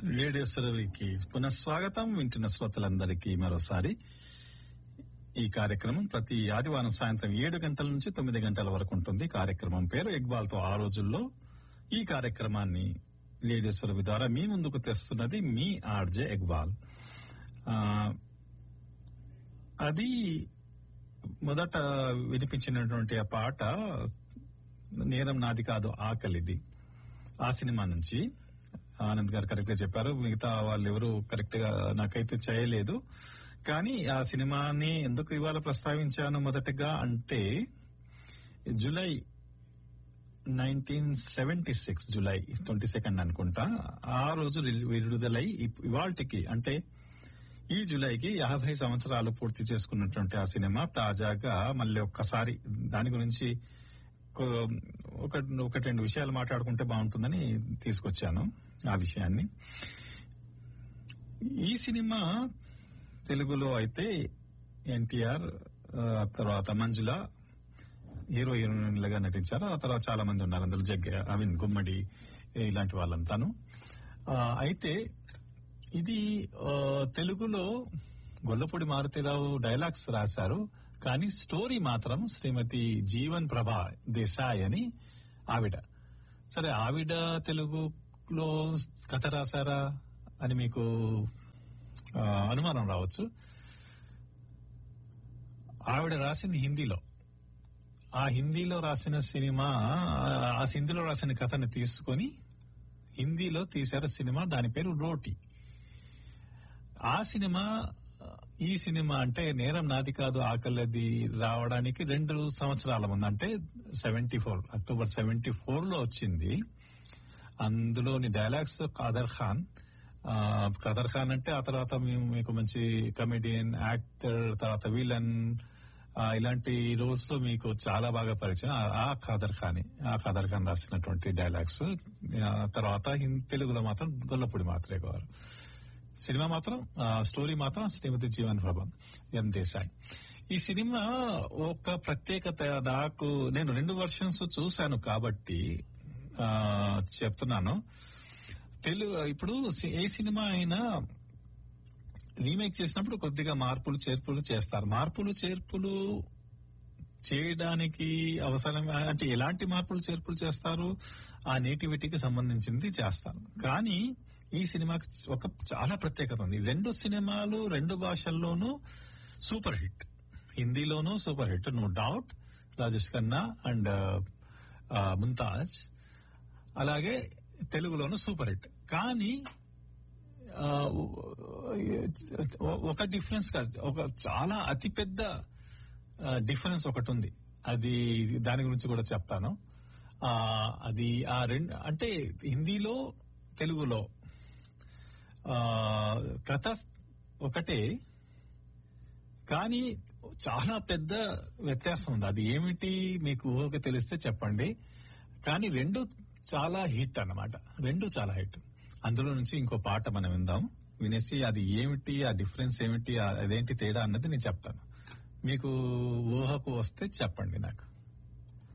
రేడియోశ్వరికి పునఃస్వాగతం వింటున్న శ్రోతలందరికీ మరోసారి ఈ కార్యక్రమం ప్రతి ఆదివారం సాయంత్రం ఏడు గంటల నుంచి తొమ్మిది గంటల వరకు ఉంటుంది కార్యక్రమం పేరు ఎగ్బాల్ తో ఆ రోజుల్లో ఈ కార్యక్రమాన్ని రేడియోశ్వరవి ద్వారా మీ ముందుకు తెస్తున్నది మీ ఆర్జే ఎగ్బాల్ ఆ, అది మొదట వినిపించినటువంటి ఆ పాట నేరం నాది కాదు ఆకలిది ఆ సినిమా నుంచి ఆనంద్ గారు కరెక్ట్ గా చెప్పారు మిగతా వాళ్ళు ఎవరు కరెక్ట్ గా నాకైతే చేయలేదు కానీ ఆ సినిమాని ఎందుకు ఇవాళ ప్రస్తావించాను మొదటగా అంటే July nineteen seventy six July twenty second అనుకుంటా ఆ రోజు రిల్- విడుదలై ఇప్- ఇవాల్టికి అంటే ఈ జూలైకి యాభై సంవత్సరాలు పూర్తి చేసుకున్నటువంటి ఆ సినిమా తాజాగా మళ్ళీ ఒక్కసారి దాని గురించి కొ- ఒక ఒకటి రెండు విషయాలు మాట్లాడుకుంటే బాగుంటుందని తీసుకొచ్చాను ఆ విషయాన్ని ఈ సినిమా తెలుగులో అయితే ఎన్టీఆర్ తర్వాత మంజుల హీరో హీరోయిన్లుగా నటించారు ఆ తర్వాత చాలా మంది ఉన్నారు అందులో జగ్గ ఐ మీన్ గుమ్మడి ఇలాంటి వాళ్ళంతాను ఆ, అయితే ఇది ఆ, తెలుగులో గొల్లపూడి మారుతిరావు డైలాగ్స్ రాశారు కానీ స్టోరీ మాత్రం శ్రీమతి జీవన్ ప్రభా దేశాయ్ అని ఆవిడ సరే ఆవిడ తెలుగులో కథ రాశారా అని మీకు ఆ, అనుమానం రావచ్చు ఆవిడ రాసింది హిందీలో ఆ హిందీలో రాసిన సినిమా ఆ- ఆ హిందీలో రాసిన కథని తీసుకొని హిందీలో తీశారు సినిమా దాని పేరు రోటీ ఆ సినిమా ఈ సినిమా అంటే నేరం నాది కాదు ఆకలిది రావడానికి రెండు సంవత్సరాల ముందు అంటే seventy four October seventy four లో వచ్చింది అందులోని డైలాగ్స్ కాదర్ ఖాన్ ఆ, కాదర్ ఖాన్ అంటే ఆ తర్వాత మేము మీకు మంచి కమెడియన్ యాక్టర్ తర్వాత విలన్ ఆ, ఇలాంటి రోల్స్ లో మీకు చాలా బాగా పరిచయం ఆ- ఆ ఖాదర్ ఖాన్ ఆ ఖాదర్ ఖాన్ రాసినటువంటి డైలాగ్స్ ఆ, తర్వాత హిం- తెలుగులో మాత్రం గొల్లపూడి మాత్రే గారు సినిమా మాత్రం ఆ, స్టోరీ మాత్రం శ్రీమతి జీవన్ ప్రభ ఎం దేశాయ్ ఈ సినిమా ఒక ప్రత్యేకత నాకు నేను రెండు వర్షన్స్ చూశాను కాబట్టి ఆ, చెప్తున్నాను తెలుగు ఇప్పుడు సి- ఏ సినిమా అయినా రీమేక్ చేసినప్పుడు కొద్దిగా మార్పులు చేర్పులు చేస్తారు మార్పులు చేర్పులు చేయడానికి అవసరం అంటే ఎలాంటి మార్పులు చేర్పులు చేస్తారు ఆ నేటివిటీకి సంబంధించింది చేస్తారు కానీ ఈ సినిమాకి ఒక చాలా ప్రత్యేకత ఉంది రెండు సినిమాలు రెండు భాషల్లోనూ సూపర్ హిట్ హిందీలోనూ super hit no doubt Rajesh Khanna and Mumtaz అలాగే తెలుగులోనూ సూపర్ హిట్ కానీ ఆ, ఒక డిఫరెన్స్ కాదు ఒక చాలా అతిపెద్ద డిఫరెన్స్ ఒకటి ఉంది అది దాని గురించి కూడా చెప్తాను ఆ, అది ఆ రెండు అంటే హిందీలో తెలుగులో ఆ, కథ ఒకటే కానీ చాలా పెద్ద వ్యత్యాసం ఉంది అది ఏమిటి మీకు ఊహకి తెలిస్తే చెప్పండి కానీ రెండు చాలా హిట్ అన్నమాట రెండు చాలా హిట్ అందులో నుంచి ఇంకో పాట మనం విందాం వినేసి అది ఏమిటి ఆ డిఫరెన్స్ ఏమిటి ఆ- అదేంటి తేడా అన్నది నేను చెప్తాను మీకు ఊహకు వస్తే చెప్పండి నాకు